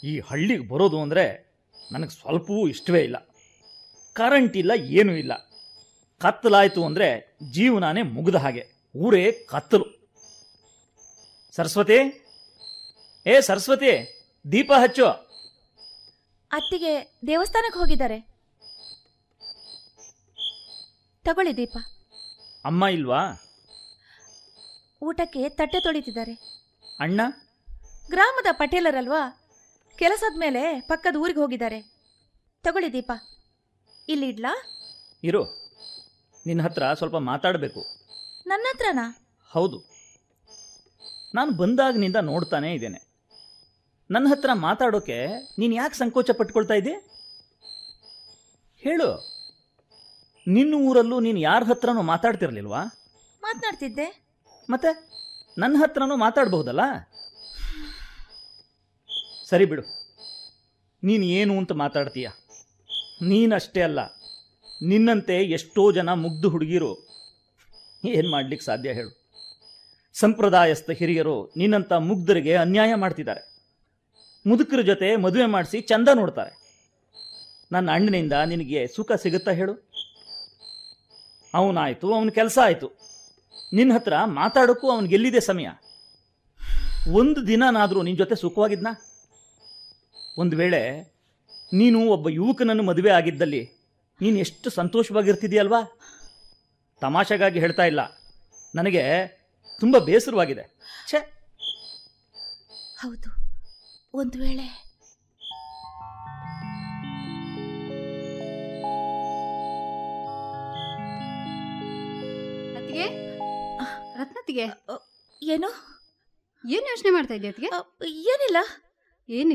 ಈ ಹಳ್ಳಿಗೆ ಬರೋದು ಅಂದರೆ ನನಗೆ ಸ್ವಲ್ಪವೂ ಇಷ್ಟವೇ ಇಲ್ಲ ಕರೆಂಟ್ ಇಲ್ಲ ಏನೂ ಇಲ್ಲ ಕತ್ತಲಾಯಿತು ಅಂದರೆ ಜೀವನಾನೇ ಮುಗಿದ ಹಾಗೆ ಊರೇ ಕತ್ತಲು ಸರಸ್ವತಿ ಏ ಸರಸ್ವತಿ ದೀಪ ಹಚ್ಚು ಅತ್ತಿಗೆ ದೇವಸ್ಥಾನಕ್ಕೆ ಹೋಗಿದ್ದಾರೆ ತಗೊಳ್ಳಿ ದೀಪ ಅಮ್ಮ ಇಲ್ವಾ ಊಟಕ್ಕೆ ತಟ್ಟೆ ತೊಳಿತಿದ್ದಾರೆ ಅಣ್ಣ ಗ್ರಾಮದ ಪಟೇಲರಲ್ವಾ ಕೆಲಸದ ಮೇಲೆ ಪಕ್ಕದ ಊರಿಗೆ ಹೋಗಿದ್ದಾರೆ ತಗೊಳ್ಳಿ ದೀಪ ಇಲ್ಲಿ ಇಡ್ಲಾ ಇರು ನಿನ್ನ ಹತ್ರ ಸ್ವಲ್ಪ ಮಾತಾಡಬೇಕು ನನ್ನ ಹತ್ರನಾ ಹೌದು ನಾನು ಬಂದಾಗಿನಿಂದ ನೋಡ್ತಾನೇ ಇದ್ದೇನೆ ನನ್ನ ಹತ್ರ ಮಾತಾಡೋಕೆ ನೀನು ಯಾಕೆ ಸಂಕೋಚ ಪಟ್ಕೊಳ್ತಾ ಇದ್ದೆ ಹೇಳು ನಿನ್ನ ಊರಲ್ಲೂ ನೀನು ಯಾರ ಹತ್ರನೂ ಮಾತಾಡ್ತಿರ್ಲಿಲ್ವಾ ಮಾತನಾಡ್ತಿದ್ದೆ ಮತ್ತೆ ನನ್ನ ಹತ್ರನೂ ಮಾತಾಡಬಹುದಲ್ಲ ಸರಿ ಬಿಡು ನೀನು ಏನು ಅಂತ ಮಾತಾಡ್ತೀಯ ನೀನಷ್ಟೇ ಅಲ್ಲ ನಿನ್ನಂತೆ ಎಷ್ಟೋ ಜನ ಮುಗ್ಧ ಹುಡುಗಿರು ಏನು ಮಾಡ್ಲಿಕ್ಕೆ ಸಾಧ್ಯ ಹೇಳು ಸಂಪ್ರದಾಯಸ್ಥ ಹಿರಿಯರು ನಿನ್ನಂಥ ಮುಗ್ಧರಿಗೆ ಅನ್ಯಾಯ ಮಾಡ್ತಿದ್ದಾರೆ ಮುದುಕರ ಜೊತೆ ಮದುವೆ ಮಾಡಿಸಿ ಚಂದ ನೋಡ್ತಾರೆ ನನ್ನ ಅಣ್ಣನಿಂದ ನಿನಗೆ ಸುಖ ಸಿಗುತ್ತಾ ಹೇಳು ಅವನಾಯ್ತು ಅವನ ಕೆಲಸ ಆಯಿತು ನಿನ್ನ ಹತ್ರ ಮಾತಾಡೋಕ್ಕೂ ಅವನಿಗೆ ಎಲ್ಲಿದೆ ಸಮಯ ಒಂದು ದಿನನಾದರೂ ನಿನ್ನ ಜೊತೆ ಸುಖವಾಗಿದ್ನ ಒಂದು ವೇಳೆ ನೀನು ಒಬ್ಬ ಯುವಕನನ್ನು ಮದುವೆ ಆಗಿದ್ದಲ್ಲಿ ನೀನು ಎಷ್ಟು ಸಂತೋಷವಾಗಿರ್ತಿದೆಯಲ್ವಾ ತಮಾಷೆಗಾಗಿ ಹೇಳ್ತಾ ಇಲ್ಲ ನನಗೆ ತುಂಬ ಬೇಸರವಾಗಿದೆ ಛೇ ಹೌದು ಒಂದು ವೇಳೆ ಅತ್ತಿಗೆ ರತ್ನತ್ತಿಗೆ ಏನು ಏನ್ ಯೋಚನೆ ಮಾಡ್ತಾ ಇದ್ದೆ ಅತ್ತಿಗೆ ಅ, ಏನಿಲ್ಲ ಏನ್